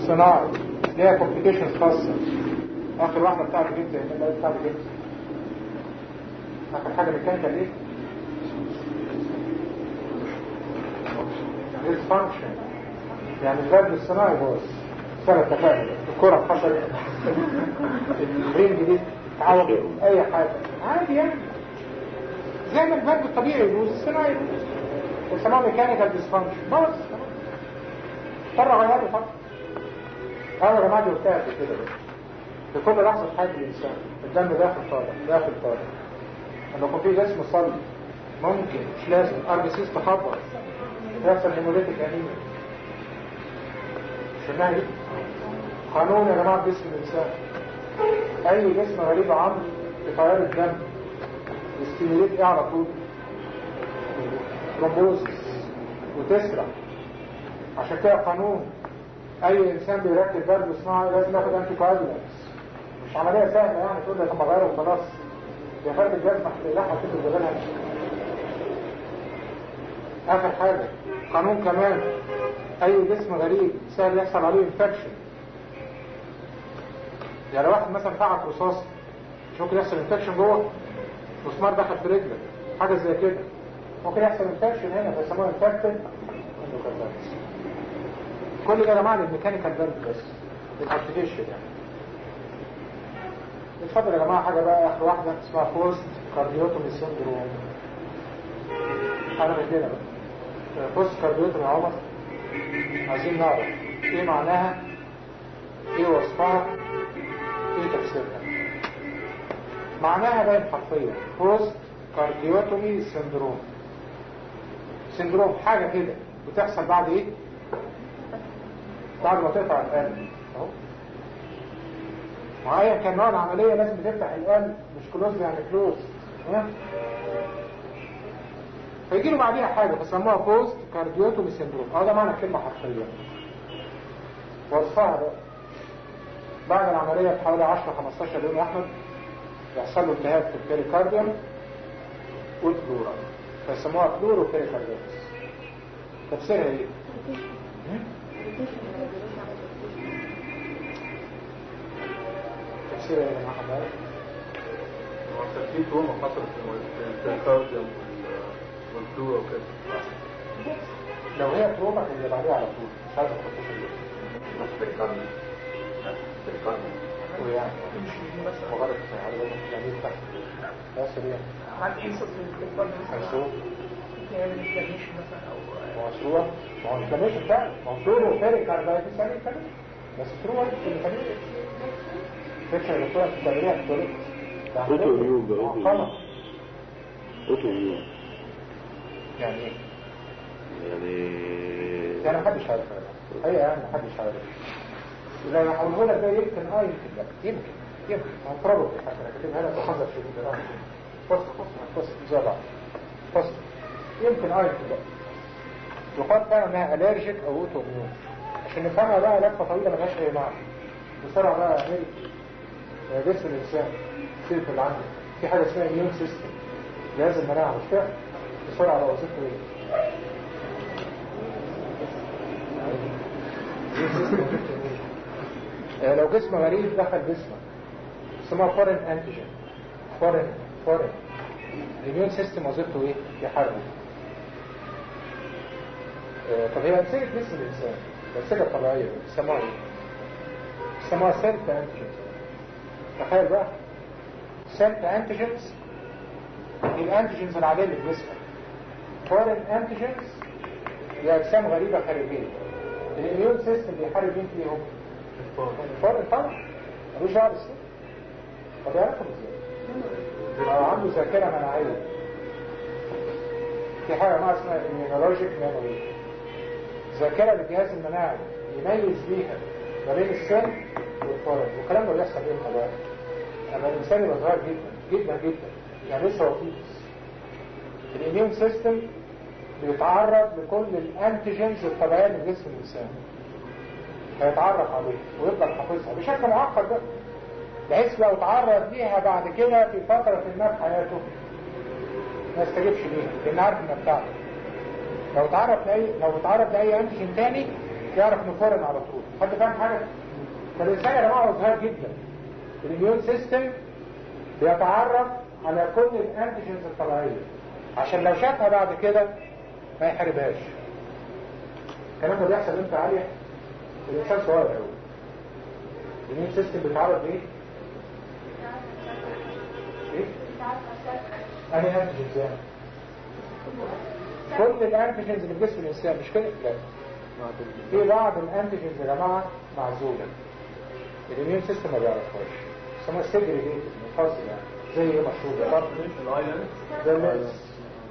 الصناعي ليها كومبليكيشنز خاصة اخر واحدة بتاعت جبت اللي بتاعت جبت اخر حاجة ميكانيكال ايه ديسفانكشن يعني الفالف الصناعي باظ سنة تفاهم الكرة حصلت الرينج دي تعوض اي حاجة عادي يعني زي ما الفالف الطبيعي يبوظ الصناعي يبوظ بيسموها ميكانيكال ديسفانكشن باظ اضطر اغيره طبعا انا يا جماعه قلتها قبل كده في كل لحظه في حياه الانسان الدم داخل طالع داخل طالع لما يكون في جسم صلب ممكن مش لازم ار بي سيس تخبط يحصل هيموليتيك انيميا شفناها دي قانون يا جماعه جسم الانسان اي جسم غريب عنه بتيار الدم يستيميليت ايه على طول ترومبوزس وتسرع عشان كده قانون اي انسان بيركب فالف صناعي لازم ياخد انتي كواجولانتس مش عمليه سهله يعني تقول لك اما غيره وخلاص يا فرد الجزمه هتلاقيها كده جبالها اخر حاجه قانون كمان اي جسم غريب سهل يحصل عليه انفكشن يعني واحد مثلا فعك رصاص مش ممكن يحصل انفكشن جوه مسمار دخل في رجلك حاجه زي كده ممكن يحصل انفكشن هنا بيسموها انفكتد كل ده يا جماعه للميكانيكال فالف بس الارتفيشال يعني اتفضل يا جماعه حاجه بقى اخر واحده اسمها بوست كارديوتومي سيندروم حاجه من كده بقى بوست كارديوتومي يا عمر عايزين نعرف ايه معناها ايه وصفها ايه تفسيرها معناها باين حرفيا بوست كارديوتومي سيندروم سيندروم حاجه كده بتحصل بعد ايه بعد ما تقطع القلب اهو معايا كان نوع العملية لازم تفتح القلب مش كلوز يعني كلوز ها فيجي له بعديها حاجة بيسموها بوست كارديوتومي سيندروم اه ده معنى الكلمة حرفيا وصفها بقى بعد العملية بحوالي 10 15 يوم يا احمد يحصل له التهاب في البيريكارديوم والبلورا فيسموها بلورو بيريكارديومس تفسيرها ايه؟ تفسيرها ايه يا جماعه حضرتك؟ عشان في تروما حصلت في الكارديوم والفلورا وكده لو هي تروما كان اللي بعديها على طول مش عايز اخش في ويعني مغرق على بالك يعني يفتح بس ليه عن انسس للكبار مشروع يعمل انفلاميشن مثلا او مشروع ما هو انفلاميشن فعلا مشروع وفارق كاردايتس يعني انفلاميشن بس تروح في الانفلاميشن فكرة يا دكتورة تستمريها في الطريق أوتو إميون بقى، أوتو معقمة اوتو ميون يعني ايه؟ يعني يعني محدش عارف هي يعني محدش عارف لو هقوله لك ده يمكن اه يمكن لا يمكن يمكن هو بروبلي حتى انا كاتبها لك بحذر شديد اه بص بص بص زي بعض بص يمكن اه يمكن لا يقال فعلا انها الرجيك او اوتو ميون عشان نفهمها بقى لفه طويله ملهاش اي معنى بسرعه بقى يا ميري يا جسم الانسان سيرف اللي عندك في حاجه اسمها اميون سيستم جهاز المناعه مش كده بسرعه بقى وظيفته ايه آه، لو جسم غريب دخل جسمك اسمها فورين انتيجين فورين فورين الاميون سيستم وظيفته ايه؟ يحاربه آه، طب هي انسجه جسم الانسان انسجه طبيعيه بيسموها ايه؟ بيسموها سيلف انتيجين تخيل بقى سيلف انتيجينز دي الانتيجينز العاديه اللي في جسمك فورين انتيجينز هي اجسام غريبه خارجيه الاميون سيستم بيحارب مين فيهم؟ الفرق طبعا ملوش دعوه بالسن طب يعرفوا ازاي؟ لو عنده ذاكره مناعيه في حاجه ما اسمها immunologic memory ذاكره للجهاز المناعي يميز بيها ما بين السن والفرق والكلام ده بيحصل امتى بقى؟ لما الانسان يبقى صغير جدا جدا جدا يعني لسه وطيس الاميون سيستم بيتعرض لكل الانتيجنز الطبيعيه اللي في جسم الانسان هيتعرف عليها ويفضل حافظها بشكل معقد بقى بحيث لو تعرض ليها بعد كده في فترة ما في حياته ما يستجيبش ليها لأن عارف إنها بتاعته لو تعرف لأي لو تعرض لأي أنتيجين تاني يعرف انه فورن على طول حد فاهم حاجه فالانسان يا جماعه هو صغير جدا الاميون سيستم بيتعرف على كل الانتيجنز الطبيعيه عشان لو شافها بعد كده ما يحاربهاش الكلام ده بيحصل امتى عالية الانسان صغير قوي الاميون سيستم بيتعرض ايه ايه انهي انتيجنز يعني كل الانتيجنز اللي في جسم الانسان مش كده لا في بعض الانتيجنز يا جماعه معزوله الاميون سيستم ما بيعرفهاش اسمها سيجريجيتد منفصل يعني زي ايه مشهور الايلاند زي اللبس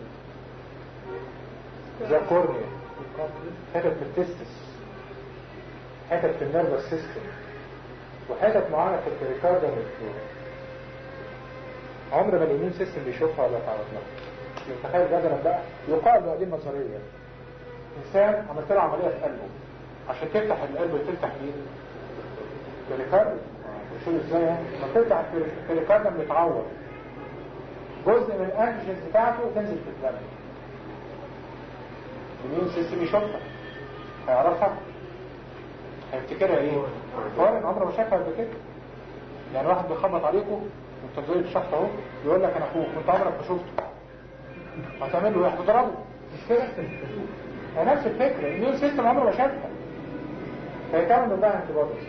زي الكورنيا حتت في التستس حتت في النيرفس سيستم وحتت معينه في البريكارديوم والفلور عمر ما الاميون سيستم بيشوفها ولا يتعرض لها تخيل جدلا بقى يقال بقى دي النظريه انسان عملت له عمليه في قلبه عشان تفتح القلب وتفتح مين؟ البريكارديوم شو ازاي يعني؟ لما تفتح البريكارديوم بيتعور جزء من الانتيجنز بتاعته تنزل في الدم الاميون سيستم يشوفها هيعرفها هيفتكرها ايه؟ فورا عمره ما شافها قبل كده يعني واحد بيخبط عليكم وانت زي الشخص اهو يقول لك انا اخوك وانت عمرك ما شفته هتعمل له ايه؟ هتضربه مش كده؟ هي نفس الفكره الاميون سيستم عمره ما شافها فيتعمل بقى انتي بوديز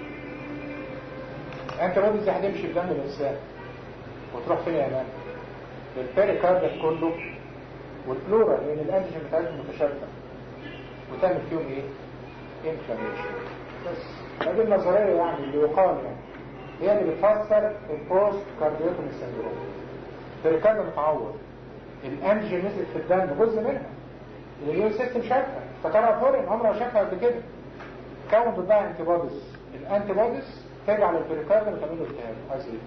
انتي بوديز هتمشي في دم الانسان وتروح فين يا مان؟ للبيريكارديوم كله والبلورا لان الانتيجين بتاعتهم متشابكه وتعمل فيهم ايه؟ انفلاميشن بس هذه النظريه يعني اللي يقال يعني هي اللي بتفسر البوست كارديوتومي سندروم البيريكارديوم متعور الانتيجين نزلت في الدم جزء منها الاميون سيستم شافها افتكرها فورين عمرها شافها قبل كده كون ضدها انتي بوديز الانتي بوديز ترجع للبيريكارديوم وتعمل له التهاب عايز ايه؟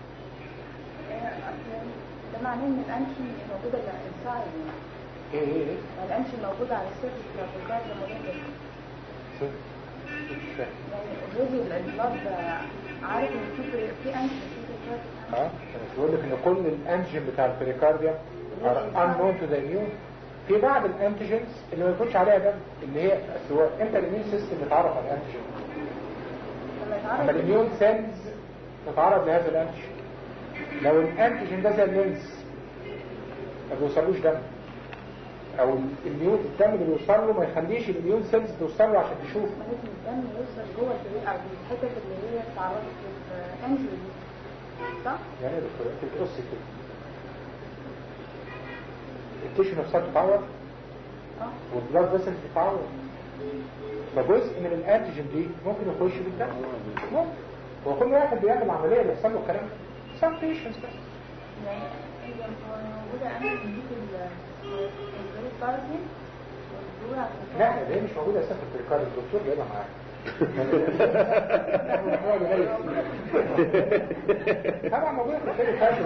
ده معناه ان الانشي موجوده على الانسايد ايه ايه ايه؟ الانشي موجوده على السيرفس بتاع الكارد موجوده مش فاهم يعني اوريدي البلاد عارف ان في في انشي في الكارد اه بقول لك ان كل الانتيجين بتاع البريكارديا unknown to the immune في بعض الانتيجينز اللي ما يكونش عليها دم اللي هي سواء انت الاميون سيستم بيتعرف على الانتيجين لما اما يتعرف الاميون سيلز تتعرض لهذا الانتيجين لو الانتيجين ده زي اللينس ما بيوصلوش دم او الاميون الدم اللي بيوصل له ما يخليش الاميون سيلز توصل له عشان تشوف ما لازم الدم يوصل جوه البريء او الحتت اللي هي اتعرضت للانجل دي صح؟ يعني ايه يا دكتور انت بتقص كده التيشو نفسها بتتعور اه والبلاد فيسل بتتعور فجزء من الانتيجين دي ممكن يخش بالدم ممكن هو كل واحد بيعمل عمليه بيحصل له الكلام ده some patients بس يعني هي موجوده انجل دي في البريء كارديو والدور عشان لا ده هي مش موجوده اساسا في البريكارد الدكتور جايبها معاه طبعا موجوده في البريكارد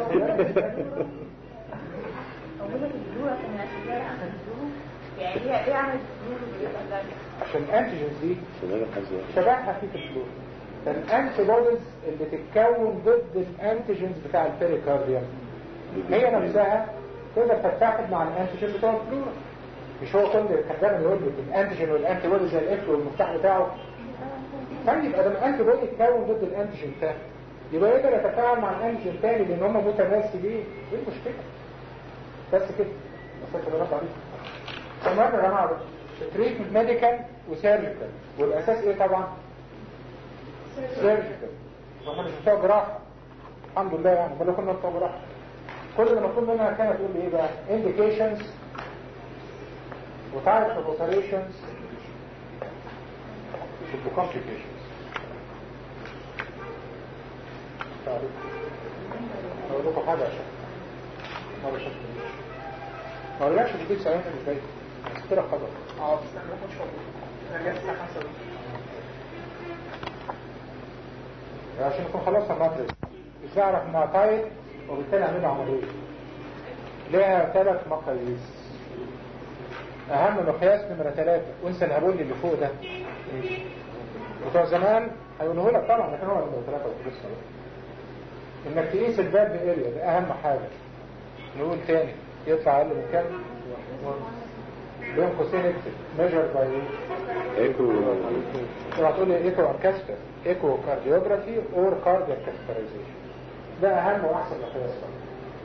موجوده في الدور عشان عشان كده عشان الدور يعني هي ايه عملت الدور بيبقى ده عشان الانتيجينز دي شباب الحزوة شبهها في الفلور فالانتي بوديز اللي تتكون ضد الانتيجينز بتاع البريكارديوم هي نفسها تقدر تتحد مع الانتيجين بتاع الفلورا مش هو كل كان دايما يقول لك الانتيجين والانتي بودي زي القفل والمفتاح بتاعه طيب يبقى ده الانتي بودي اتكون ضد الانتيجين ده يبقى يقدر يتفاعل مع الانتيجين الثاني لان هم متماثلين ايه المشكله؟ بس كده بس كده رد عليك تمام يا جماعه تريتمنت ميديكال وسيرجيكال والاساس ايه طبعا؟ سيرجيكال واحنا مش بتوع جراحه الحمد لله يعني امال لو كنا بتوع جراحه كل اللي مطلوب منها كانت تقول لي ايه بقى indications وتعرف operations should be complications تعرف اقول لكم حاجه عشان ما بشوفش ما قولكش تديك سلامة ازاي سترة قدر اه بس انا ما كنتش موجود انا لسه حصل عشان نكون خلصنا الماتريكس ازاي اعرف انها تايت وبالتالي اعمل عمليه ليها ثلاث مقاييس اهم مقياس نمرة ثلاثة وانسى الهبول اللي فوق ده بتوع زمان هيقولوه لك طبعا لكن هو نمرة ثلاثة وتبص انك تقيس الباب اريا ده اهم حاجة نقول تاني يطلع اقل من كام بين قوسين اكتب measure by ايكو اوعى تقول لي ايكو اوركسترا ايكو كارديوجرافي اور كاردياك كاسترايزيشن ده اهم واحسن مقياس طبعا.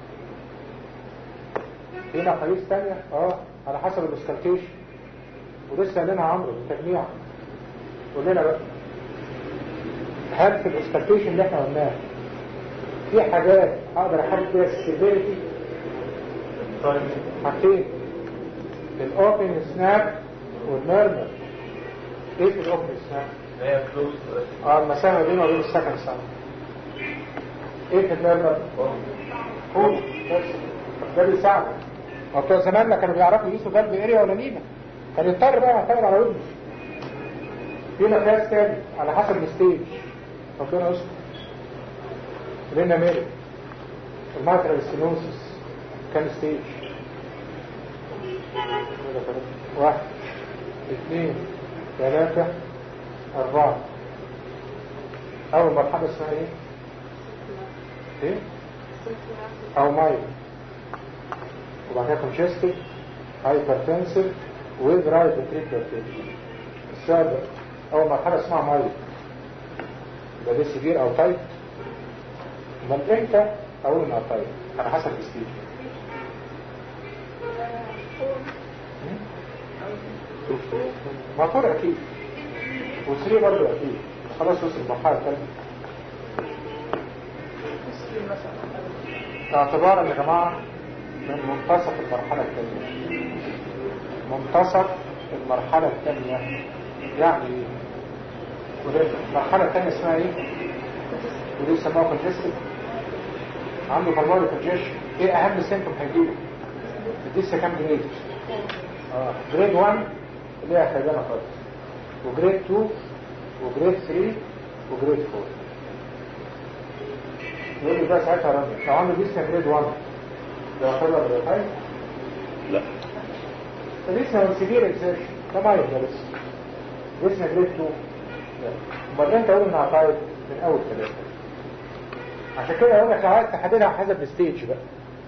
في مقاييس تانية اه على حسب الاسكالتيشن ولسه قايلينها عمرو بالتجميع قول لنا بقى هل في الاسكالتيشن اللي احنا قلناها في حاجات اقدر احدد فيها السيفيريتي حاجتين الاوبن سناب والميرمر ايه في الاوبن سناب؟ هي كلوز اه المسافه بينه وبين السكند سنه ايه في الميرمر؟ هو بس ده بيساعدك ما بتوع زماننا كانوا بيعرفوا يقيسوا قلب اريا ولا نيمه كان يضطر بقى يعتمد على ودنه في مقياس تاني على حسب الستيج ربنا يستر لنا ميري الماترال ستينوسيس كان ستيج واحد اثنين ثلاثة أربعة أول مرحلة اسمها إيه؟ إيه؟ أو مايل وبعد كده كونشستي هايبرتنسيف ويز رايت تريبلتيشن السابع أول مرحلة اسمها مايل يبقى ده سيفير أو تايت امال امتى أقول إنها تايت على حسب الستيج موتور أكيد وثري برضه أكيد خلاص وصل المرحلة الثانية اعتبارا يا جماعة من منتصف المرحلة الثانية منتصف المرحلة الثانية يعني ايه؟ ودي المرحلة الثانية اسمها ايه؟ ودي يسموها كونجستد عنده بالماري كونجيشن ايه اهم سيمتوم هيجيله؟ لسه كام جريد؟ اه جريد 1 اللي هي خيبانة خالص وجريد 2 وجريد 3 وجريد 4 يقول لي ده ساعتها رمي لو عنده لسه جريد 1 ده يعتبر هاي لا فلسه سيفير اكسيرشن ده ما يبقى لسه لسه جريد 2 لا امال انت قول انها طيب من اول ثلاثة عشان كده اقول لك لو عايز تحددها على حسب الستيج بقى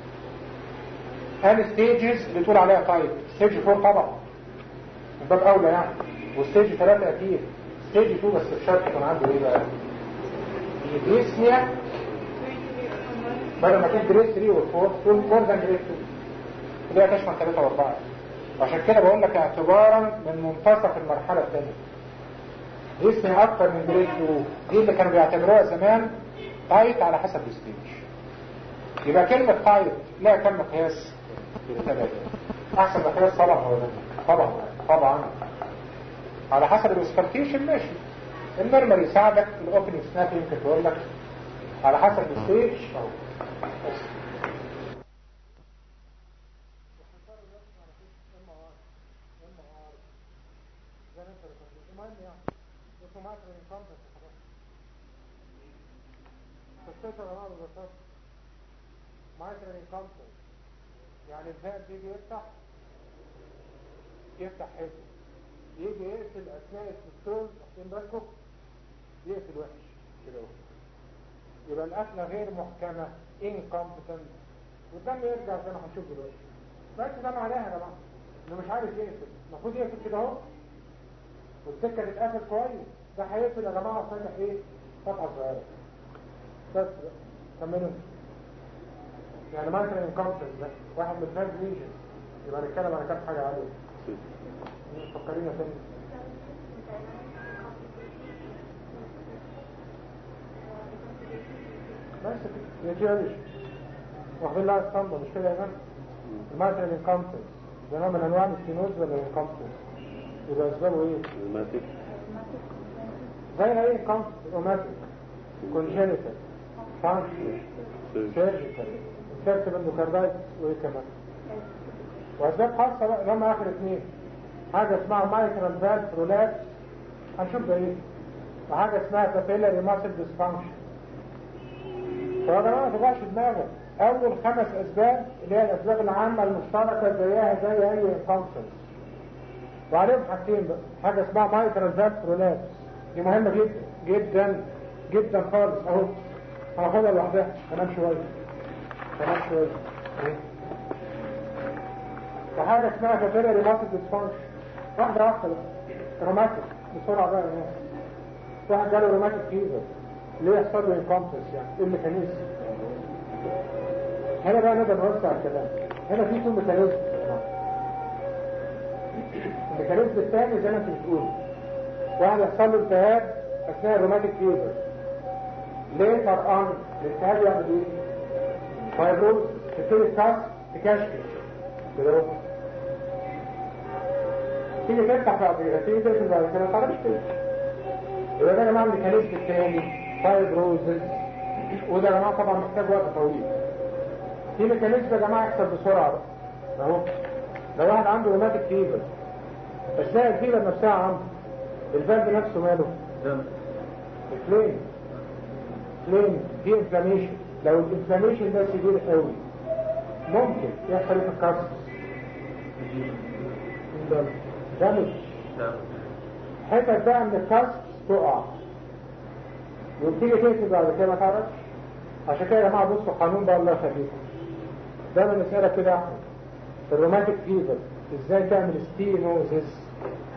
هل ستيجز اللي تقول عليها طيب ستيج 4 طبعا من باب اولى يعني وستيج 3 اكيد ستيج 2 بس الشرط كان عنده ايه بقى؟ ديسنيا بدل ما كان جريد 3 و4 تقول مور ذان جريد 2 اللي هي تشمل 3 و4 عشان كده بقول لك اعتبارا من منتصف المرحله الثانيه ديسنيا اكتر من جريد 2 دي اللي كانوا بيعتبروها زمان تايت على حسب الستيج يبقى كلمة تايت لها كم مقياس بالتبادل احسن مقياس طبعا هو ده طبعا طبعا على حسب الاسكالتيشن ماشي المرمر يساعدك الاوبننج سناب يمكن تقول لك على حسب الستيج اهو بس. مايترال انكمبتنس يعني الفالف يجي يفتح يفتح حلو يجي يقفل اثناء السيستول واخدين بالكم يقفل وحش كده اهو يبقى القفله غير محكمه انكمبتنت والدم يرجع زي ما هنشوف دلوقتي بس ده معناها يا جماعه انه مش عارف يقفل المفروض يقفل كده اهو والسكه تتقفل كويس ده هيقفل يا جماعه فاتح ايه فتحه صغيره بس بقى. كملوا يعني مثلا انكمبتنس ده واحد من الفاز ليجن يبقى نتكلم على كام حاجه عليه فكرينا تاني بس كده يجي قالش واخدين لها اسطمبة مش كده يا جماعه الماتريال انكمبتنس ده نوع من انواع الستينوز ولا الانكمبتنس يبقى اسبابه ايه؟ الماتيك زي ايه انكمبتنس اوماتيك كونجينيتال فانكشن سيرجيكال انفكتيف اندوكاردايتس وايه كمان واسباب خاصه بقى اللي هم اخر اثنين حاجه اسمها مايكرال فالف رولابس هنشوف ده ايه وحاجه اسمها كابيلاري ماسل ديسفانكشن فيا جماعه ما تبقاش دماغك اول خمس اسباب اللي هي الاسباب العامه المشتركه زيها زي اي انفانكشن وعليهم حاجتين بقى حاجه اسمها مايكرال فالف رولابس دي مهمه جدا جدا جدا خالص اهو هاخدها لوحدها انام شويه كمان شوية ايه وحاجة اسمها كابيلاري ماسل ديسفانكشن واحدة واحدة بقى روماتيك بسرعة بقى هنا واحد جاله روماتيك فيفر ليه يحصل له انكمبتنس يعني ايه الميكانيزم هنا بقى نقدر نوسع الكلام هنا في تو ميكانيزم الميكانيزم الثاني زي ما انت بتقول واحد يحصل له التهاب اثناء الروماتيك فيفر ليه فرقان الالتهاب يعمل ايه؟ فايبروز تبتدي الكاس تكشكش كده اهو تيجي تفتح بعد كده تيجي تقفل بعد كده ما تعرفش تقفل يبقى ده يا جماعه الميكانيزم الثاني فايبروزز وده يا جماعه طبعا محتاج وقت طويل في ميكانيزم يا جماعه يحصل بسرعه بقى اهو لو واحد عنده روماتيك فيبر اثناء الفيبر نفسها عنده الفالف نفسه ماله الفلين فلين في انفلاميشن لو الانفلاميشن ده كبير قوي ممكن يحصل ايه في الكارسس دامج حتت بقى من الكارسس تقع وتيجي تقفل بعد كده ما تعرفش عشان كده يا جماعه بصوا قانون بقى الله يخليكم دايما نسألك كده يا احمد في الروماتيك فيفر ازاي تعمل ستينوزيس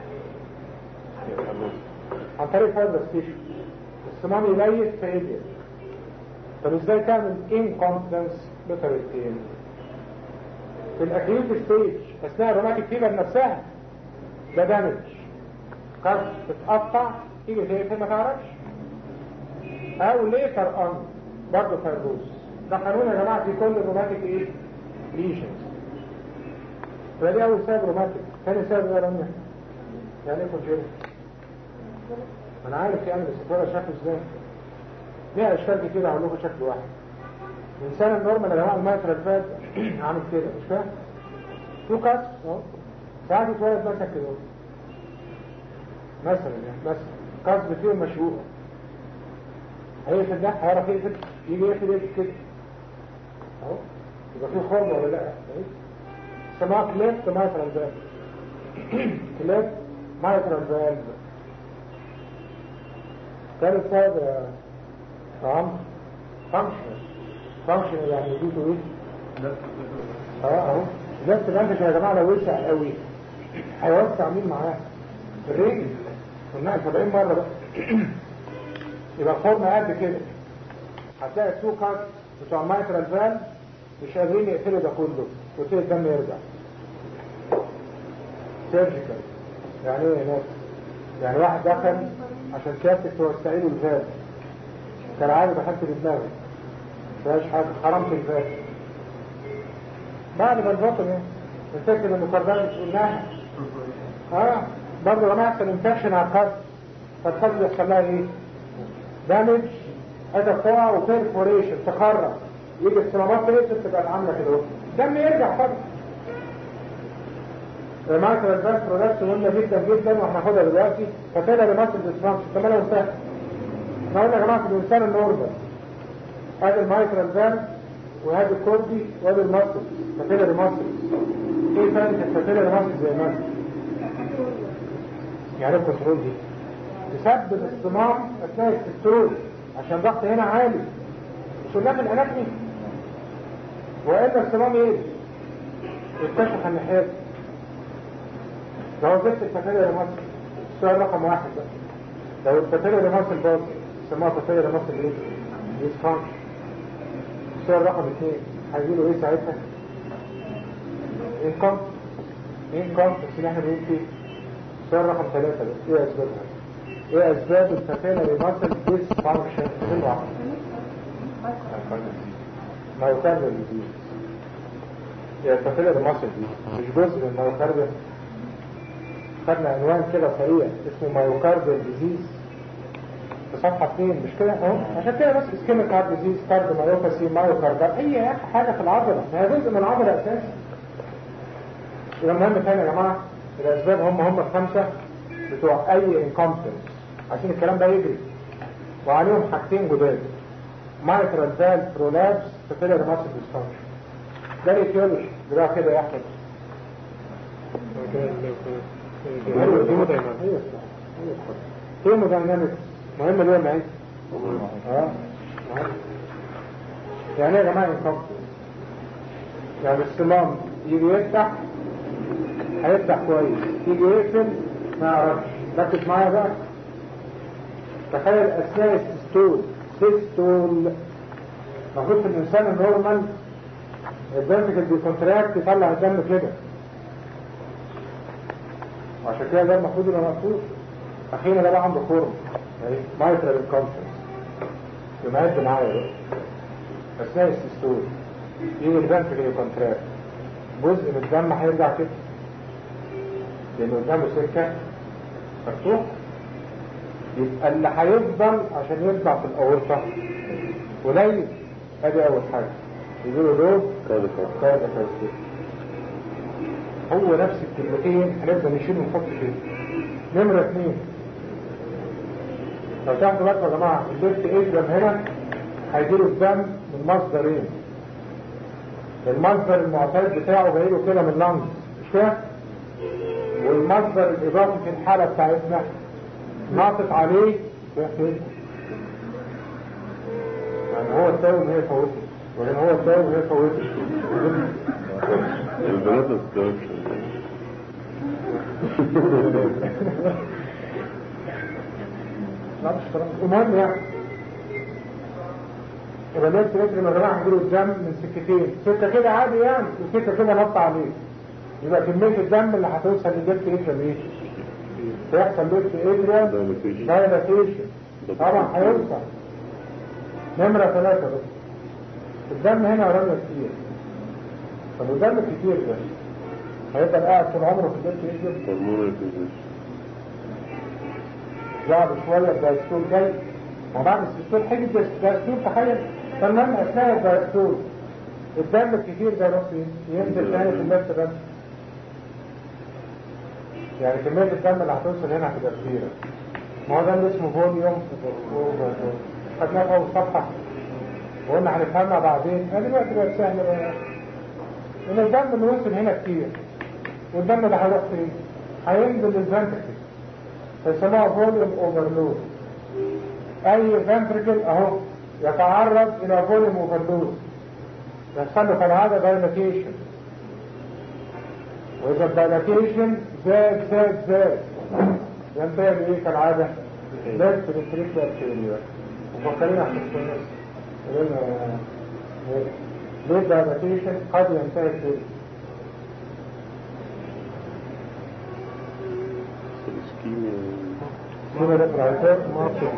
عن طريق فايبر ستيشن الصمام يليس فيديا طب ازاي تعمل انكونفدنس بطريقتين في الاكيوت ستيج اثناء الروماتيك فيفر نفسها ده دامج قد تتقطع تيجي تقفل ما تعرفش او ليتر اون برضه فيروس ده قانون يا جماعه في كل الروماتيك ايه ليشنز فدي اول سبب روماتيك ثاني سبب ايه يا رمية يعني ايه كونجيري انا عارف يعني بس الفرق شكله ازاي ليها اشكال كتير هقول لكم شكل واحد الانسان النورمال يا جماعه المايترال فات عامل كده مش فاهم تو كاس اهو ساعات يتولد مثلا كده مثلا يعني مثلا كاس فيه مشهور هيقفل ده هيعرف يقفل يجي يقفل يقفل كده اهو يبقى فيه خرم ولا لا سماها كليفت مايترال فالف كليفت مايترال فالف ثالث سبب يا عم فانكشن فانكشن يعني يجيبوا ايه اه اهو لفت الانفش يا جماعه لو وسع قوي هيوسع مين معاه الرجل قلناها 70 مره بقى يبقى الخرم قد كده هتلاقي السوكر بتوع المايترال فالف مش قادرين يقفلوا ده كله وتلاقي الدم يرجع سيرجيكال يعني ايه هناك يعني واحد دخل عشان سيادتك توسعي له الفالف كان عايز احط بدماغي مفيهاش حاجه حرمت الفالف بعد ما البطن ايه نفتكر ان الكاردان قلناها اه برضه لما يحصل انفكشن على الخد فالخد بيحصل لها ايه؟ دامج هذا قوة وبيرفوريشن تخرج يجي الصمامات تقفل تبقى عامله كده اهو دم يرجع طبعا المايكرو ادفانس برودكت مهمه جدا جدا وهناخدها دلوقتي فكده بمثل ديسفانكشن كمان لو انتهى احنا قلنا يا جماعه في الانسان النورمال ادي المايكرو ادفانس وهذا الكوردي وهذا المصل فكده المصل ايه فرق الفاتيلا المصل زي المصل يعني ايه الكنترول دي تسبب الصمام اثناء الكنترول عشان الضغط هنا عالي مش قلنا في الاناتمي والا الصمام ايه يكتشف الناحيات لو زدت الفتاية لمصر السؤال رقم واحد بقى لو الفتاية لمصر باظ سموها فتاية لمصر ايه؟ ديسفانكشن السؤال رقم اثنين هيجيله ايه ساعتها؟ انكم انكم بس اللي احنا بنقول فيه السؤال رقم ثلاثة بقى ايه اسبابها؟ ايه اسباب الفتاية لمصر ديسفانكشن؟ بسرعة مايوكارديال ديزيز هي الفتاية لمصر دي مش جزء من المايوكارديال خدنا عنوان كده سريع اسمه مايوكارديال ديزيز في صفحة 2 مش كده اهو عشان كده بس اسكيميك هارت ديزيز كارد مايوباثي مايوكاردال اي حاجة في العضلة ما هي جزء من العضلة اساسا يبقى مهم تاني يا جماعة الاسباب هم هم الخمسة بتوع اي انكمبتنس عشان الكلام ده يجري وعليهم حاجتين جداد مايترال فالف برولابس فيلر ماسل ديسفانكشن ده الايتيولوجي بتاع كده يا احمد هيموداينامكس مهم ليه معي اه يعني ايه يا جماعه انكمبتنس يعني الصمام يجي يفتح هيفتح كويس يجي يقفل ما يعرفش ركز معايا بقى تخيل اثناء السيستول سيستول المفروض في الانسان النورمال الفنتكل بيكونتراكت يطلع الدم كده وعشان كده ده المفروض يبقى مقصود اخينا ده بقى عنده خرم اهي مايترال كونفرنس يمهد معايا بقى اثناء السيستول يجي الفنتكل يكونتراكت جزء من الدم هيرجع كده لان قدامه سكه مفتوح يبقى اللي هيفضل عشان يطلع في الاورطه قليل ادي اول حاجه يقولوا له كذا كذا كذا كذا هو نفس الكلمتين هنبدا نشيل ونحط فيه نمره اثنين لو تاخدوا بالكم يا جماعه الليفت ايدرم هنا هيجيله الدم من مصدرين المصدر المعتاد بتاعه جاي له كده من لانجز مش كده؟ والمصدر الاضافي في الحاله بتاعتنا ناقص عليه كده يعني هو التاوي وهي فوتت وهنا هو التاوي وهي فوتت البنات ما تستوعبش لا مش كلام المهم يعني يبقى الناس تلاقي لما جماعه هيجيله الدم من سكتين سكه كده عادي يعني وسكه كده نط عليه يبقى كميه الدم اللي هتوصل للليفت اتريم ايه؟ هيحصل ليفت اتريم Dilatation. دايلاتيشن طبعا هيوصل نمرة ثلاثة بس الدم هنا رمى كتير طب والدم الكتير ده هيفضل قاعد طول عمره في الليفت اتريم هرمونال فيزيشن بعد شوية الدايستول جاي وبعد السيستول حاجة الدايستول تخيل فالمهم أثناء الدايستول الدم الكتير ده يروح فين؟ ينزل تاني في النفس بس يعني كمية الدم اللي هتوصل هنا هتبقى كتيرة ما هو ده اللي اسمه فوليوم خدناه في أول صفحة وقلنا هنفهمها بعدين أنا دلوقتي بقت سهلة بقى إن الدم اللي وصل هنا كتير والدم اللي هيروح فين؟ هينزل للفنتكل فيسموها فوليوم اوفرلود اي فنتركل اهو يتعرض الى فوليوم اوفرلود يحصل له كالعاده دايلاتيشن واذا الدايلاتيشن زاد زاد زاد ينتهي بايه كالعاده؟ زاد في الانتريكولار فيلير وفكرين عشان الناس قلنا ليه الدايلاتيشن قد ينتهي في الاسكيميا هنا ده في العيادات ما في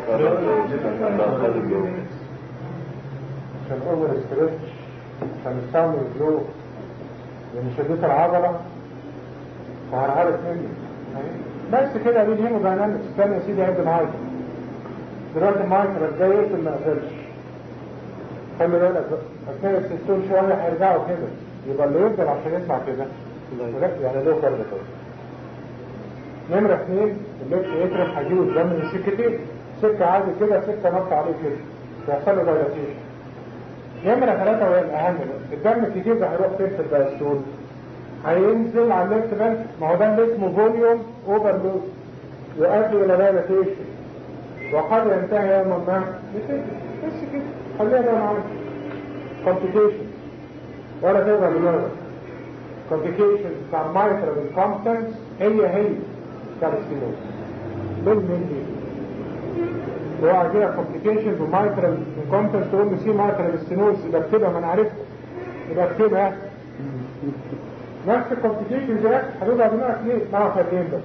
عشان اول استرتش عشان نستعمل الجلو لان شديت العضلة وهرهرت مني بس كده دي الهيمو داينامكس استنى يا سيدي عد معايا دلوقتي المايكرو ازاي يقفل ما قفلش خلي بالك بقى. اثناء السيستول شويه هيرجعوا كده يبقى اللي يفضل عشان يسمع كده ولكن يعني له كارد كده نمرة اثنين الليفت اترم هيجيله الدم من سكتين سكة عادي كده سكة نط عليه كده فيحصل له دايلاتيشن نمرة ثلاثة وهي الأهم بقى الدم الكتير ده هيروح فين في الدايستول هينزل على الليفت بنك ما هو ده اللي اسمه فوليوم اوفرلود يؤدي إلى دايلاتيشن وقد ينتهي يوما ما بكده بس كده خليها بقى معانا complications ولا تقدر دماغك complications بتاع المايترال incompetence هي هي كارسينوز بالملي هو عندنا complications ومايترال incompetence تقول لي سي مايترال ستينوز يبقى اكتبها ما انا عرفت يبقى اكتبها نفس الكومبليكيشنز ده هتوجع دماغك ليه؟ مع فرقين بس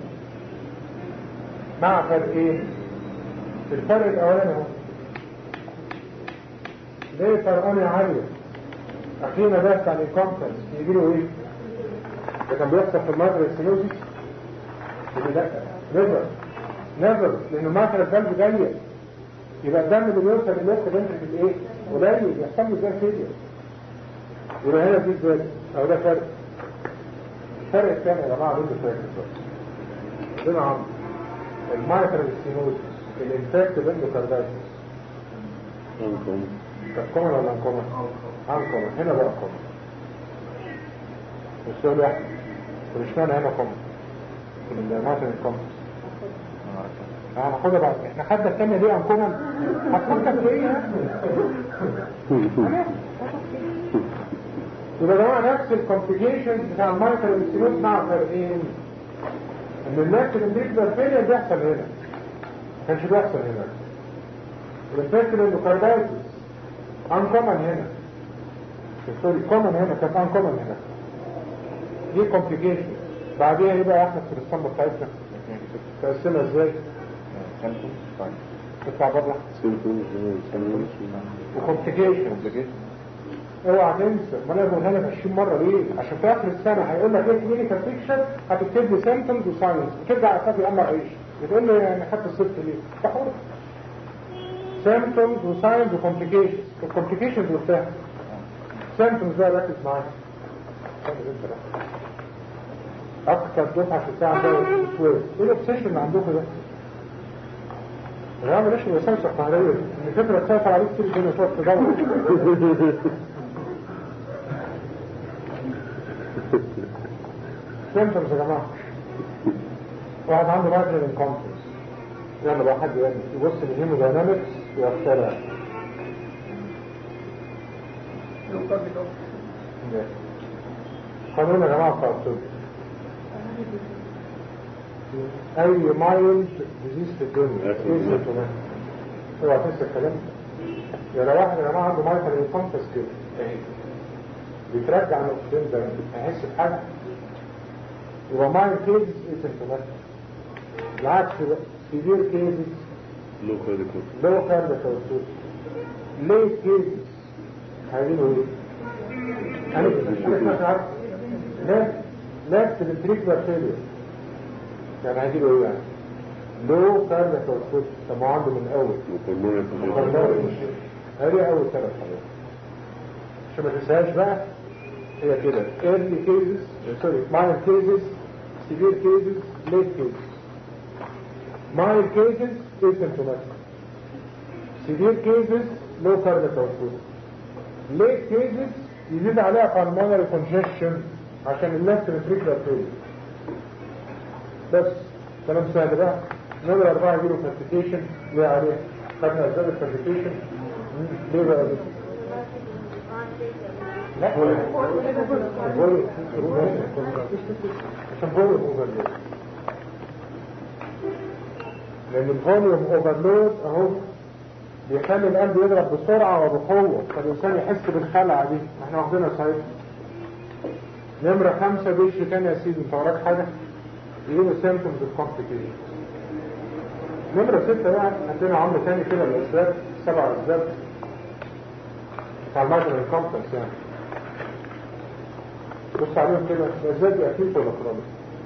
مع فرقين الفرق الاولاني اهو ليه فرقان يا عالية اخينا ده بتاع الانكومبتنس يجي له ايه ده كان بيحصل في المادر السينوسيس لا نيفر نيفر لان المادر القلب ضيق يبقى الدم اللي بيوصل للنفس بينزل في الايه قليل يحصل له زي فيديو يبقى هنا في ازاي اهو ده فرق الفرق الثاني يا جماعه بين الفرق بين عم المايكرو ستينوسيس الانفكت باندوكاردايتس انكم كان كومن ولا انكومن؟ انكومن هنا بقى كومن السؤال واحد مش معنى هنا كومن في الماتن كومن هناخدها بعد احنا خدنا الثانية دي انكومن هتفكر في ايه يبقى ده نفس الكومبليكيشن بتاع المايكرو ستينوز مع فرقين ان الناس اللي بيكبر فين بيحصل هنا ما كانش بيحصل هنا الانفكشن اندوكاردايتس انكومن هنا سوري كومن هنا كانت انكومن هنا دي كومبليكيشن بعديها ايه بقى احنا في الاسطمبة بتاعتنا تقسمها ازاي تطلع بره وكومبليكيشن اوعى تنسى ما انا بقولها لك 20 مره ليه عشان في اخر السنه هيقول لك ايه كلينيكال بيكشر هتكتب لي سيمبتومز وساينز وترجع اسافي امر عيش بتقول لي يعني خدت الصفر ليه ده حر سيمبتومز وساينز وكومبليكيشنز الكومبليكيشنز قلتها سيمبتومز بقى ركز معايا اكتر دفعه في الساعه ده شويه ايه الاوبسيشن اللي عندكم ده؟ يا عم ليش الوساوس القهريه ان فكره تسافر عليك كتير كده تقعد تدور سيمبتومز يا جماعه واحد عنده مايكرو انكونفرنس يلا بقى حد يعني يبص للهيموداينامكس ويخترع لوكال بتوع قانون يا جماعه بتاع الطب اي مايلد ديزيز في الدنيا ايه سيمبتومات اوعى تنسى الكلام ده يا لو واحد يا جماعه عنده مايكرو انكونفرنس كده اهي بيترجع الاكسجين ده هيحس بحاجه يبقى مايلد كيز ايه سيمبتومات بالعكس بقى سيفير كيزز لو كده لو كان ده توسط ليه كيزز هيجيبوا ايه؟ انا مش عارف لا لا سيمتريكولار فيلير يعني هيجيبوا ايه يعني؟ لو كان ده توسط طب ما هو عنده من اول هذه اول ثلاث حاجات عشان ما تنساهاش بقى هي كده early cases سوري mild cases severe cases late cases mild cases asymptomatic severe cases low cardiac output late cases يزيد عليها pulmonary congestion عشان اللفت ventricular failure بس كلام سهل بقى نمرة أربعة يجيله كالفيكيشن ليه عليه خدنا أسباب الكالفيكيشن ليه بقى ده؟ لا بولي بولي عشان بولي اوفرلود لان الفوليوم اوفرلود اهو بيخلي القلب يضرب بسرعة وبقوة فالإنسان يحس بالخلعة دي احنا واخدينها صحيح نمرة خمسة بيش تاني يا سيدي انت وراك حاجة يجيبوا سيمتومز الكومبليكيشن نمرة ستة بقى عندنا عمر تاني كده الأسباب سبع أسباب بتاع المايكرو انكمبتنس يعني بص عليهم كده الأسباب دي أكيد ولا كرونيك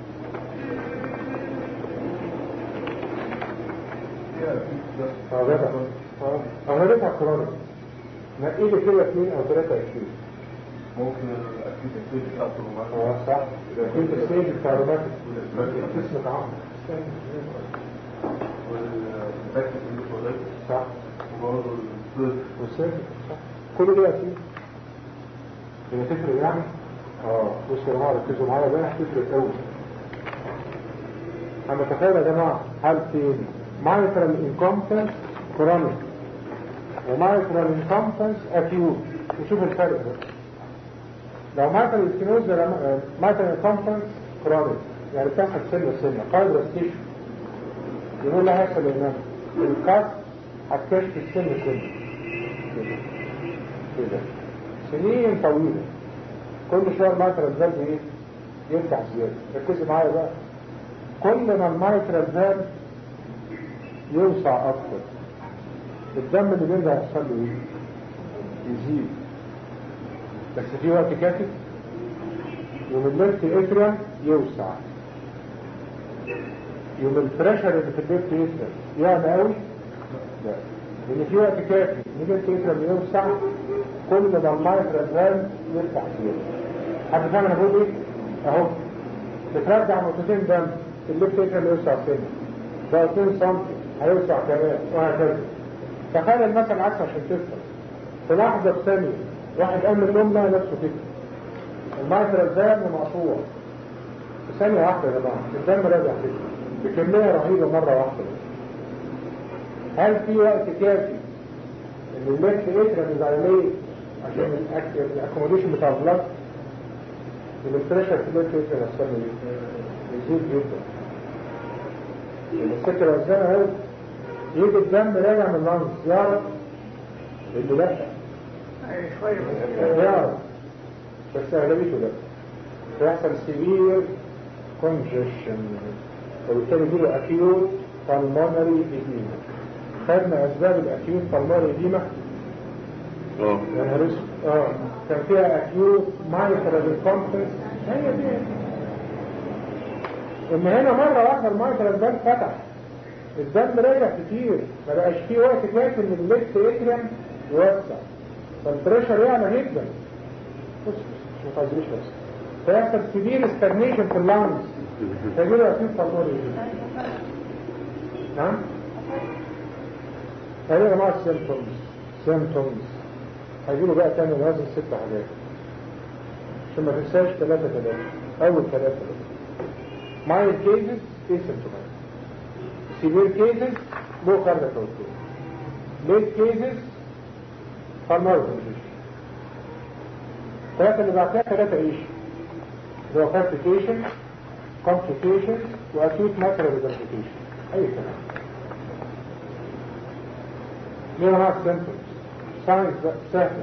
اه جدع اه اه هنرجع كرونيك نقي لي كده اثنين أو ثلاثة أكيد ممكن اكيد الستيج بتاعته معاه اه صح كنت الستيج بتاع روماتيك اسمك عمرو والباك اللي صح وبرضه الصدر والسيرفي صح كل دي أكيد هي تفرق يعني اه بصوا يا جماعة ركزوا معايا بقى هتفرق قوي انا تخيل يا جماعة حالتين مايترال انكومبتنس كرونيك ومايترال انكومبتنس اكيوت وشوف الفرق ده لو مايترال سكينوز مايترال انكومبتنس كرونيك يعني بتحصل سنة سنة فايبرس تيشو يقول لها هيحصل هنا الكاس هتكشف السن سنة كده كده سنين طويلة كل شوية المايترال فالف ايه يفتح زيادة ركزوا معايا بقى كل ما المايترال فالف يوسع اكتر الدم اللي بيرجع يحصل له ايه يزيد بس في وقت كافي يوم الليفت اتريم يوسع يوم البريشر اللي في الليفت اتريم يعلى قوي لا لان في وقت كافي ان الليفت اتريم يوسع كل ما المايترال فالف يفتح زيادة حد فاهم انا بقول ايه اهو بترجع نقطتين دم الليفت اتريم يوسع سنه بقى 2 سم هيوسع كمان وهكذا تخيل المثل عكس عشان تفهم في لحظة في ثانية واحد قام من النوم لقى نفسه كده المايترال فالف مقطوع في ثانية واحدة يا جماعة الدم راجع كده بكمية رهيبة مرة واحدة هل في وقت كافي ان الليفت اتريم يبقى ليه عشان الاكوموديشن بتاع البلاد البريشر في الليفت اتريم يحصل له ايه؟ يزيد جدا السكر وزنها قوي يجي الدم راجع من اللنز يعرف اللي لا أي شوية بس يعرف بس اغلبيته لا فيحصل سيفير كونجيشن وبالتالي يجيله اكيوت بالمونري ايديما خدنا اسباب الاكيوت بالمونري ايديما اه يا نهار اسود اه كان فيها اكيوت مايترال كونفرنس هي دي ان هنا مره واحده المايترال بان فتح الدم رجع كتير ما بقاش فيه وقت كافي ان الليفت اتريم يوسع فالبريشر يعلى جدا بص بص ما تعذبيش بس فيحصل كبير ستاجنيشن في اللانجز فيجيله اكيوت بالمونري نعم هذه يا جماعه السيمتومز سيمتومز هيجيله بقى تاني لازم ست حاجات عشان ما تنساش ثلاثة ثلاثة أول ثلاثة mild cases asymptomatic severe cases low cardiac output late cases pulmonary condition ثلاثة اللي بعد كده ثلاثة ايش؟ اللي هو complication complications وacute material identification أي كلام ليه معاك symptoms signs بقى سهلة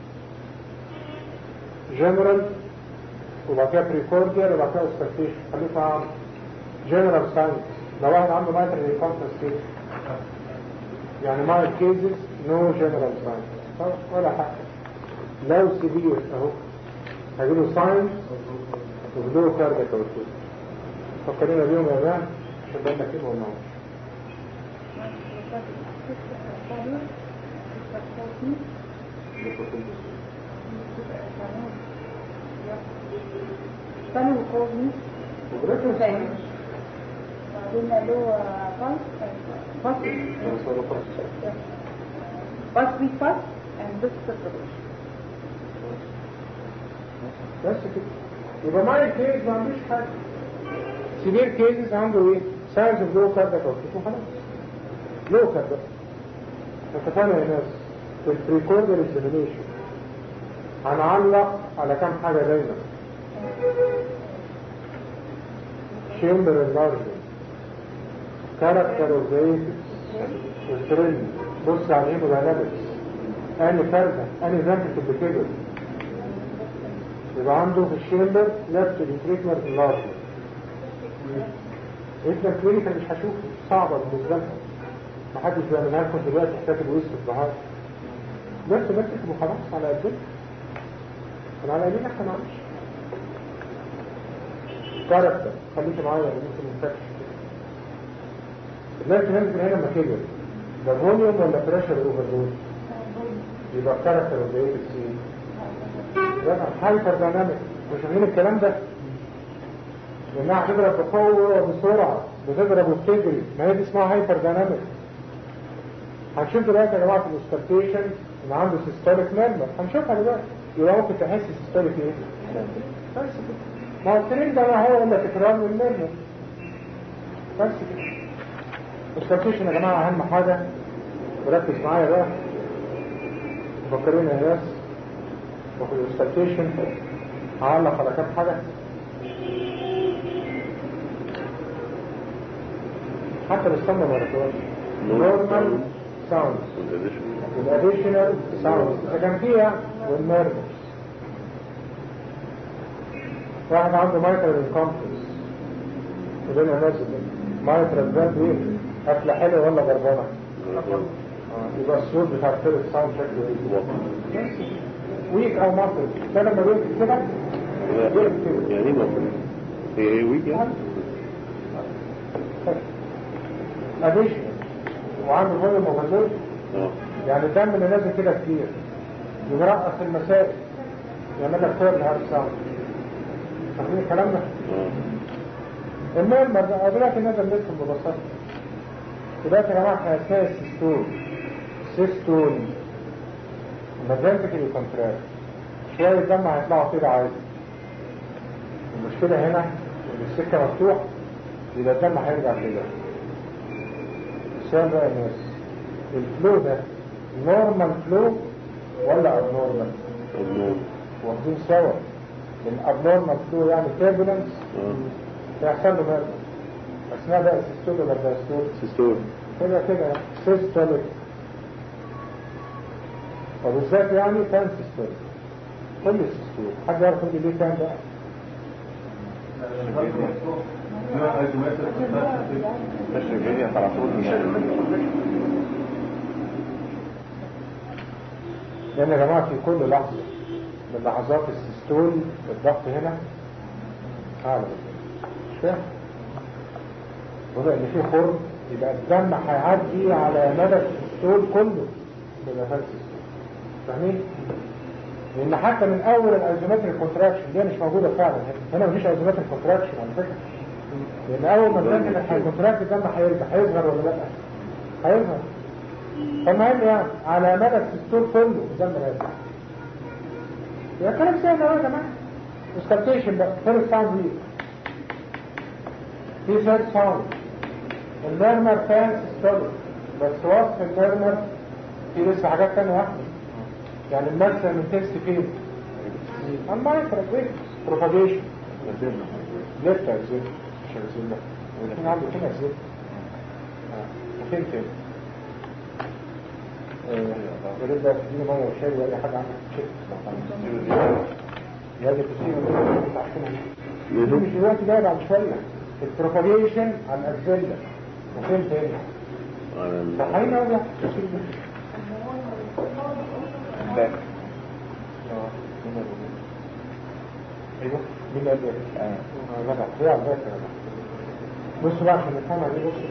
general وبعد كده بريكورديال وبعد كده اوسترتيشن خليك عام جنرال ساينس لو واحد عنده مايترال ريكونفرنس كيس يعني مايل كيزز نو جنرال ساينس ولا حاجه لو سيفير اهو هيجيله ساينس وبدو كاردياك اوتوت فكرنا بيهم يا جماعه عشان بقى كده ولا Funny will call me. وبريكورديال Thanks. قلنا له فاست فاست فاست ويك فاست and this preparation. بس كده يبقى مايل كيز ما عندوش حاجه سيفير كيزز عنده ايه؟ ساينس اوف لو كاردياك اوتوت وخلاص لو كاردياك اتفقنا يا ناس في البريكوردر اكزامينيشن هنعلق على كام حاجه دايما شيمبر اللارجن كاركتر اوف ذا والترند بص على الهيموداينامكس اني فردة اني فانتك بكده يبقى عنده في الشيمبر لفت التريتمنت اللارجن انت كلينيكال مش هشوفه صعبة بالنسبة لها محدش بيعملها لكم دلوقتي احتاج الويست في الظهر بس بس تبقوا خلاص على قدنا كان على قدنا احنا معلش كاركتر خليك معايا ممكن نفتكش لازم ننزل هنا ماتيريال ده فوليوم ولا بريشر اوفر دول يبقى كاركتر اوف ذا سي يبقى هايبر دايناميك مش فاهمين الكلام ده لانها هتضرب بقوه وبسرعه بتضرب وبتجري ما هي دي اسمها هايبر دايناميك هنشوف دلوقتي يا جماعه في الاستالتيشن ان عنده سيستوليك نيرمر هنشوفها دلوقتي يبقى ممكن تحس سيستوليك ايه؟ بس كده ما هو الترين ده ما هو الا تكرار من النيرمر بس كده الاستالتيشن يا جماعه اهم حاجه وركز معايا بقى مفكرين يا ناس وفي الاستالتيشن هعلق على كام حاجه حتى بالسمنة ما ركبش نورمال ساوندز والاديشنال ساوندز اذا كان فيها والنيرفس واحد عنده مايكرو انكمبتنس وبين الناس مايكرو ده ايه اكله حلوه ولا غربانه آه، يبقى الصوت بتاع الثيرد ساوند شكله ايه ويك او مصر ده لما بيكتب كده بيكتب كده يعني ايه مصر؟ هي هي ويك يعني؟ اديشنال وعنده فوليوم اوفرلود اه يعني الدم اللي نازل كده كتير يرقص المسائل يعمل لك فير الهارد ساوند فاهمين الكلام ده؟ اه المهم بقى دلوقتي نزل لكم ببساطه دلوقتي يا جماعه احنا اثناء السيستول سيستول مازنتيكال كونتراكت شويه دم هيطلعوا كده عادي المشكله هنا ان السكه مفتوح يبقى الدم هيرجع كده السؤال بقى يا ناس الفلو ده نورمال فلو ولا ابنورمال النور واخدين سوا الابنورمال فلو يعني تيربولنس اه هيحصل له ماذا اثناء بقى السيستول ولا الدايستول سيستول كده كده سيستوليك وبالذات يعني كان سيستول كل السيستول حد يعرف يقول لي ليه كان بقى تشرب جديد على طول لان يا جماعه في كل لحظه من لحظات السيستول الضغط هنا اعلى مش فاهم وده ان في خرم يبقى الدم هيعدي على مدى السيستول كله يبقى فات السيستول فاهمين؟ لان حتى من اول الازومتريك كونتراكشن دي مش موجوده فعلا هنا مفيش ازومتريك كونتراكشن على فكره لان اول ما الدم هيكونتراكت الدم هيرجع هيظهر ولا لا؟ هيظهر فالمهم يعني على مدى السيستول كله الدم راجع يا كلام سهل اهو يا جماعه اسكالتيشن بقى ثيرد ساوند دي في ثيرد ساوند المرمر كان سيستوليك بس وصف المرمر في لسه حاجات تانية واحدة يعني الماكسيمم انتنسي فين؟ المايكرو بروباجيشن ليفت اكزيت مش اكزيت ده فين عنده فين اكزيت وفين فين يا ريت بقى تديني ميه وشاي واي حاجه عندك تشيك يا دي تسيبه دي مش دلوقتي جاي بعد شويه البروباجيشن على الاكزيلا وفين تاني صحيح ولا لا؟ باك ايوه مين قال لك؟ اه جدع هي على الباك يا جدع بصوا بقى عشان نفهمها دي بصوا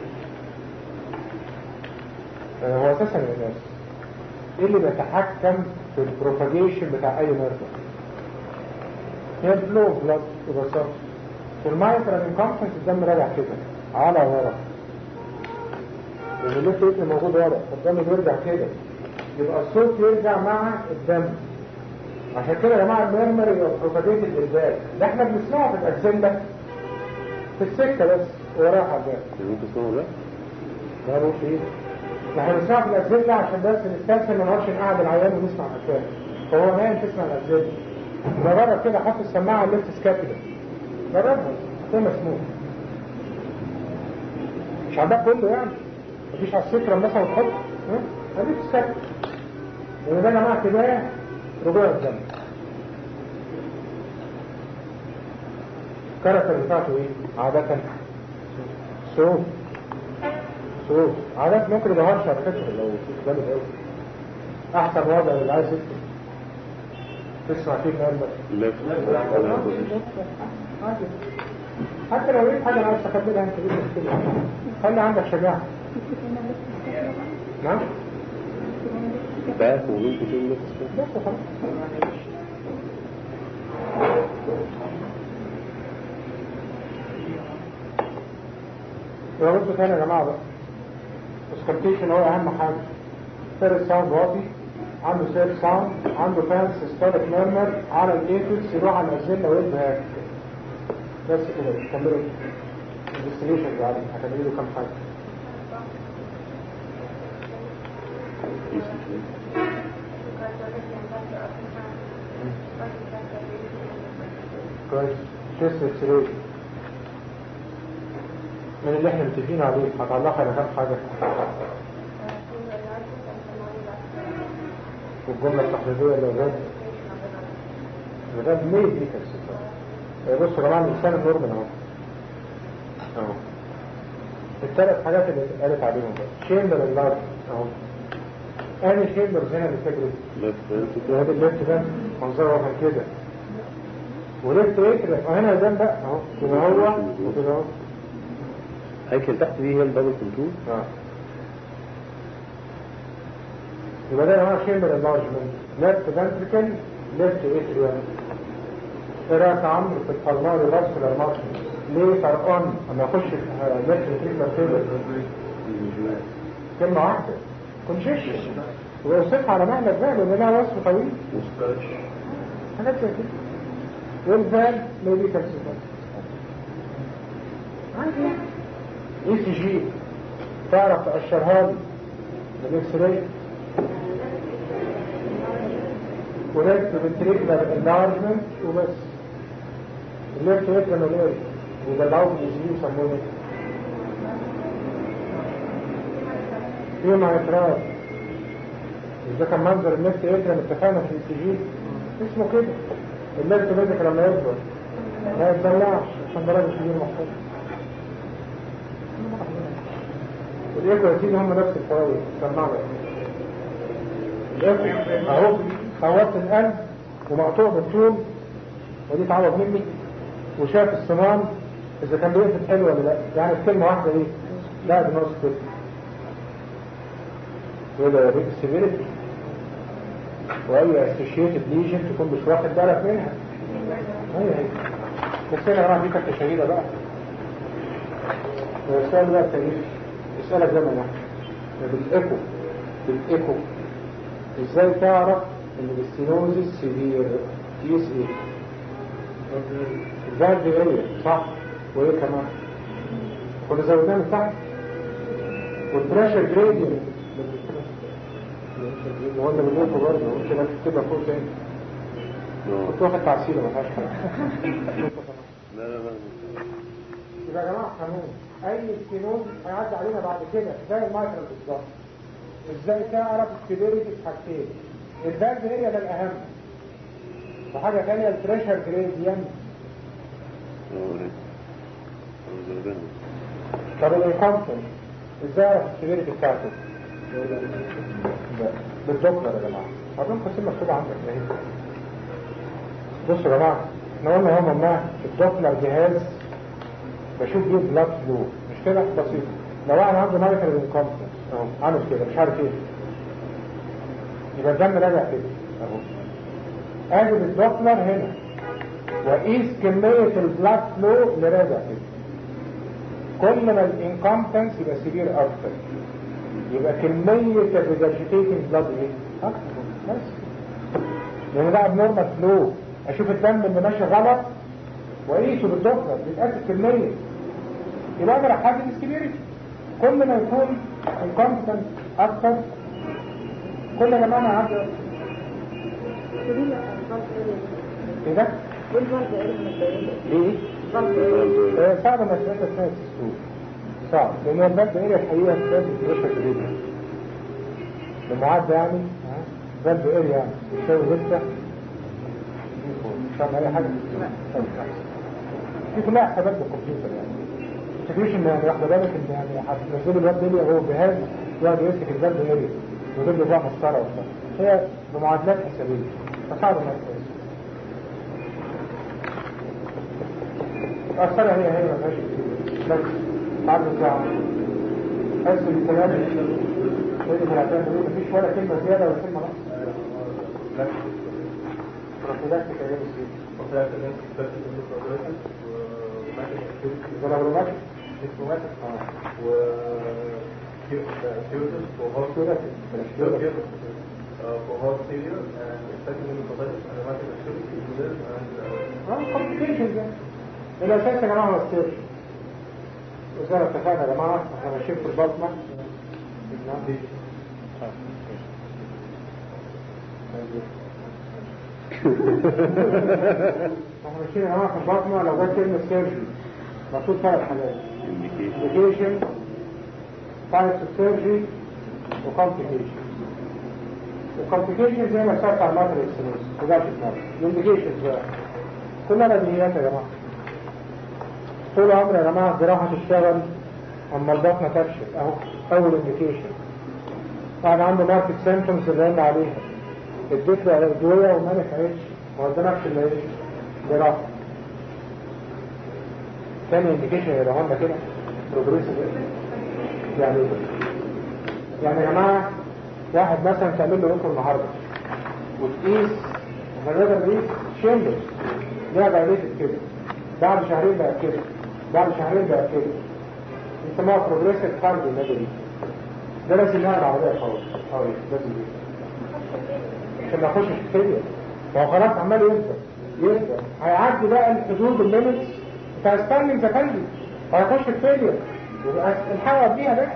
آه، هو اساسا يا ناس ايه اللي بيتحكم في البروباجيشن بتاع اي مرضى؟ هي البلو بلاد ببساطه في المايكرال انكمبتنس الدم راجع كده على ورا لان الليفت ايد موجود ورا فالدم بيرجع كده يبقى الصوت يرجع مع الدم عشان كده يا جماعه المرمر يبقى بروباجيت الالباك ده احنا بنسمعه في الاجزله في السكه بس وراها حاجات ممكن تسمعوا ده؟ ده مش ايه ده احنا بنسمعه في الاجزله عشان بس نستسهل ما نقعدش نقعد العيان ونسمع اشياء فهو نايم تسمع الاجزله جرب كده حط السماعه الليفت سكابيلا جربها هتلاقي مسموع مش عندك كله يعني مفيش على السكره مثلا تحط ها خليك سكت لان ده يا جماعه كده رجوع الدم الكاركتر بتاعته ايه؟ عادة صوت صوت عادة ممكن يبقى هرش على فكرة لو جامد قوي احسن وضع اللي عايز يكتب تسمع فيه المرمر لفت حتى لو لقيت حاجة عايز تخبرها انت دي مشكلة خلي عندك شجاعة نعم باك وممكن تقول لفت بس خلاص يبقى بصوا تاني يا جماعة بقى اسكرتيشن هو أهم حاجة سير ساوند واطي عنده سير ساوند عنده فانس ستارك ميرمر على الايفكس يروح على الأجزلة ويدها بس كده كملوا الديستنيشن يعني هتعملوا له كام حاجة كويس شيست اكس راي من اللي احنا متفقين عليه هطلعها على كام حاجة والجملة التحليلية اللي الرد الرد ليه دي كالسفر بصوا يا جماعة الإنسان النورمال اهو اهو الثلاث حاجات اللي قالت عليهم بقى شيمبر اللارج اهو انهي شيمبر هنا اللي فكرت لفت هذا الليفت ده منظره كان كده وليفت ايه هنا ده بقى اهو كده هو وكده اهو هيكل تحت دي هي الدبل كنترول اه يبقى ده يا جماعه شيمبر انلارجمنت ليفت فنتريكل ليفت اتريوم ايه رايك يا عمرو في الفالماري فاسكولار مارشن ليه فرقان اما اخش في ليفت فنتريكولار فيبر كلمه واحده كونشيش ويوصفها على معنى الفعل لان لها وصف طويل حاجات زي كده والفال ميبي كالسيفال عادي اي سي جي تعرف تأشرها لي بالاكس راي وليفت فنتريكولار انلارجمنت وبس الليفت اتريمال اريا وده العوض الجي يسمونه فيهم اعتراض ده كان منظر النفس اترم اتفقنا في الاي جي اسمه كده النفس بيزك لما يكبر ما يتدلعش عشان درجة الجين محفوظ الايكو يا سيدي هم نفس الفوايد سمعنا الايكو اهو خواص القلب ومقطوع بالطول ودي تعوض مني وشاف الصمام اذا كان بيقفل حلو ولا لا يعني الكلمة واحدة دي لا ده نص كده وده ريك السيفيريتي واي اسوشيتد ليجن تكون مش واخد بالك منها هي هي بس هنا يا جماعه دي كانت شهيده بقى السؤال ده التاريخ يسألك زي ما نحن بالايكو بالايكو ازاي تعرف ان الاستينوزيس سيفير تيس ايه الفالف اريا صح وايه كمان كنا زودناه من تحت والبريشر جريدينت هو اللي بنقوله برضه ممكن تكتبها فوق تاني كنت واخد تعسيله ما فيهاش حاجه لا لا لا يبقى يا جماعه قانون اي استينوز هيعدي علينا بعد كده زي المايكرو بالظبط ازاي تعرف السيفيريتي في حاجتين الفالف هي ده الاهم وحاجه ثانيه البريشر جريدينت طب الانكمبتنس ازاي اعرف السيفيريتي بتاعته بالدوبلر يا جماعه عايزين قسم مكتوب عندك اهي بصوا يا جماعه احنا قلنا هم ما الدوبلر جهاز بشوف بيه بلاد فلو مش كده بسيط لو انا عنده مالكال انكمبتنس اهو عامل كده مش عارف ايه يبقى الدم راجع كده اهو اجي بالدوبلر هنا واقيس كميه البلاد فلو اللي راجع كده كل ما الانكمبتنس يبقى سيفير اكتر يبقى كمية الريجرجيتيتنج بلاد ايه؟ اكتر بس لان ده ابنورمال فلو اشوف الدم اللي ماشي غلط واقيسه بالدوبلر بيتاكد كمية يبقى اقدر احدد السيفيريتي كل ما يكون الكومبتنس اكتر كل ما انا عندي ايه ده؟ ليه؟ آه، صعب انك تقدر تنافس السوق صعب لان البلد اريا الحقيقه بتبقى بريشر جديد المعدة يعني بلد اريا يعني بتساوي لسه مش فاهم اي حاجه دي كلها حسابات بالكمبيوتر يعني تفكرش ان يعني واخده بالك ان يعني هتنزلوا الواد اريا هو جهاز يقعد يمسك البلد اريا ويجيب له بقى مسطره وبتاع هي بمعادلات حسابيه فصعب انك تنافس أثرها هي هي ما فيهاش كتير بس بعد الساعة حس الكلام اللي بنعتبر دي مفيش ولا كلمة زيادة ولا كلمة نقص رفضات تكلم السيد ضربات دبلوماتيك اه for heart failure and second hepatitis and rheumatic activity to live and uh, اه complications يعني الأساس يا جماعة هو السيرش وزي ما اتفقنا يا جماعة احنا ماشيين في البطنة احنا ماشيين يا جماعة في البطنة لو جت كلمة سيرجري مقصود ثلاث حاجات indication types of surgery وcomplication وcomplication زي ما سألت على الماتر اكسلوس وده في دماغي الانديكيشنز بقى كلها بديهيات يا جماعة طول عمر يا جماعة الجراحة تشتغل اما البطنة تفشل اهو اول انديكيشن واحد عنده ماركت سيمتومز اللي قلنا عليها اديت له ادوية وما نفعتش ما قدامكش الا ايه جراحة تاني انديكيشن يبقى لنا كده بروجريسيف يعني ايه يعني يا جماعة واحد مثلا تعمل له انكم النهارده وتقيس هنقدر نقيس شيمبرز ليها دايليتد كده بعد شهرين بقى كده بعد شهرين بقى كده يسموها بروجريسيف كارديو ميدولي ده لازم نعمل عمليه خالص اه لازم دي عشان ما يخشش في فيلير فهو خلاص عمال يكبر يكبر هيعدي بقى الحدود الليميتس بتاع ستاندنج ذا كاندي وهيخش في فيلير يبقى الحقوا قبليها بقى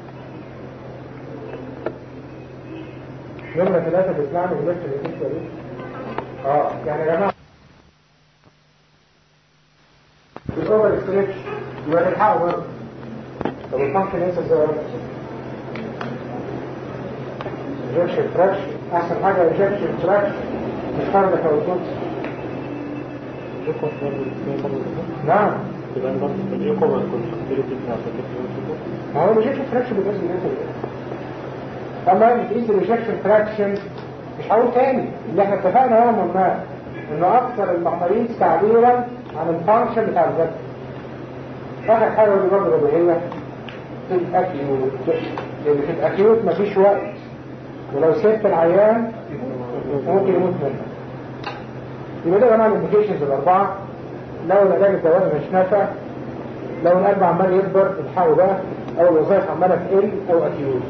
نمرة ثلاثة بتسمعني ولسه الانتشار دي اه يعني يا جماعة الاوفر ستريتش يبقى تلحقوا برضه طب الفانكشن انسى ازاي انجكشن فراكشن احسن حاجه انجكشن فراكشن مش فردك او القدس نعم كمان برضه في الإيكو ما الكونتاكتيليتي بتاع الكتف ما هو الانجكشن فراكشن بالنسبه للناس اما بتقيس الانجكشن فراكشن مش هقول تاني اللي احنا اتفقنا يوما ما انه اكثر المقاييس تعبيرا عن الفانكشن بتاع الذات اخر حاجه اللي برضه اللي هي في الاكيوت لان في الاكيوت مفيش وقت ولو سبت العيان ممكن يموت منه يبقى ده جماعه الانديكيشنز الاربعه لو العلاج الدوائي مش نافع لو القلب عمال يكبر الحقوا بقى او الوظائف عماله تقل او اكيوت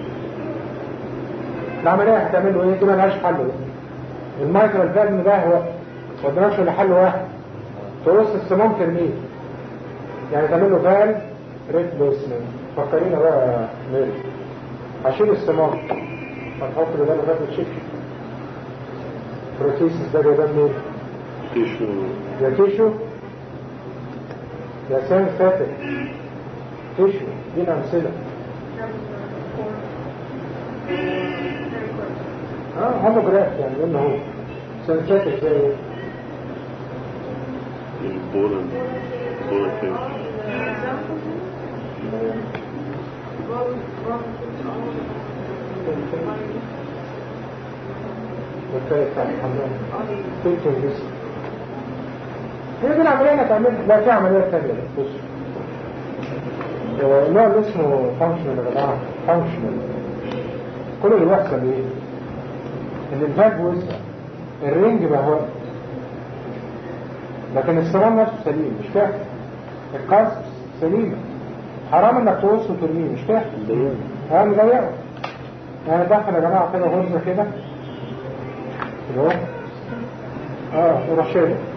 العمليه هتعمل له ايه دي ملهاش حل بقى المايكرال فالم ده هو ما قدامكش الا حل واحد ترص الصمام ترميه يعني تعمل له فال ريبليسمنت فكرينا بقى يا ميري هشيل الصمام هتحط بداله فال تشيك بروتيسيس ده جايباه منين؟ تيشو يا تيشو يا سينثيتك تيشو دي امثله اه هوموجراف يعني قلنا هو سينثيتك زي ايه؟ البولن بولن كيمستري والثالث بتاع الحمام تلك الجسم هي دي العملية اللي هتعملها لا في عملية تانية بص هو النوع اللي اسمه فانكشنال يا جماعة فانكشنال كل اللي بيحصل ايه؟ ان الفالف وسع الرينج بقى واقف لكن الصمام نفسه سليم مش فاهم القصب سليمة حرام انك تقص وترميه مش فاهم اه مضيعه يعني دخل يا جماعة كده غرزة كده كده اهو اه ورشيله